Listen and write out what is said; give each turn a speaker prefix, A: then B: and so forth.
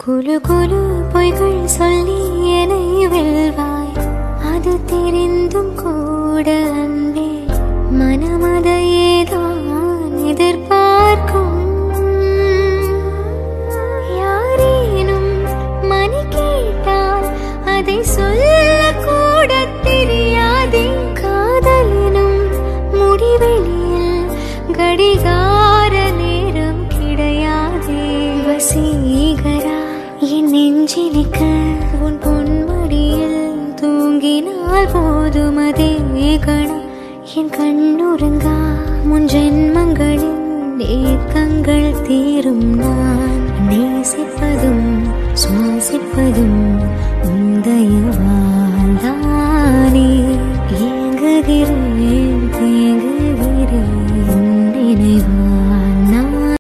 A: குலு குலு பொய்கள் சொல்லி என்னை வெல்வாய் அது தெரிந்தும் கூட அன்பே மனமதையேதான் எதிர்பார்க்கும் யாரேனும் மணி கேட்டால் அதை சொல்ல கூட தெரியாதே காதலினும் முடிவெளியில் கடிகார நேரம் கிடையாதே வசீகரா என் நெஞ்சினிக்க உன் பொன்மடியில் தூங்கினால் போதும் அதே கணம் என் கண்ணுறங்கா முன் ஜென்மங்களின் ஏக்கங்கள் தீரும் நான் நேசிப்பதும் சுவாசிப்பதும் உந்தயவால் தானே ஏங்குகிறேன்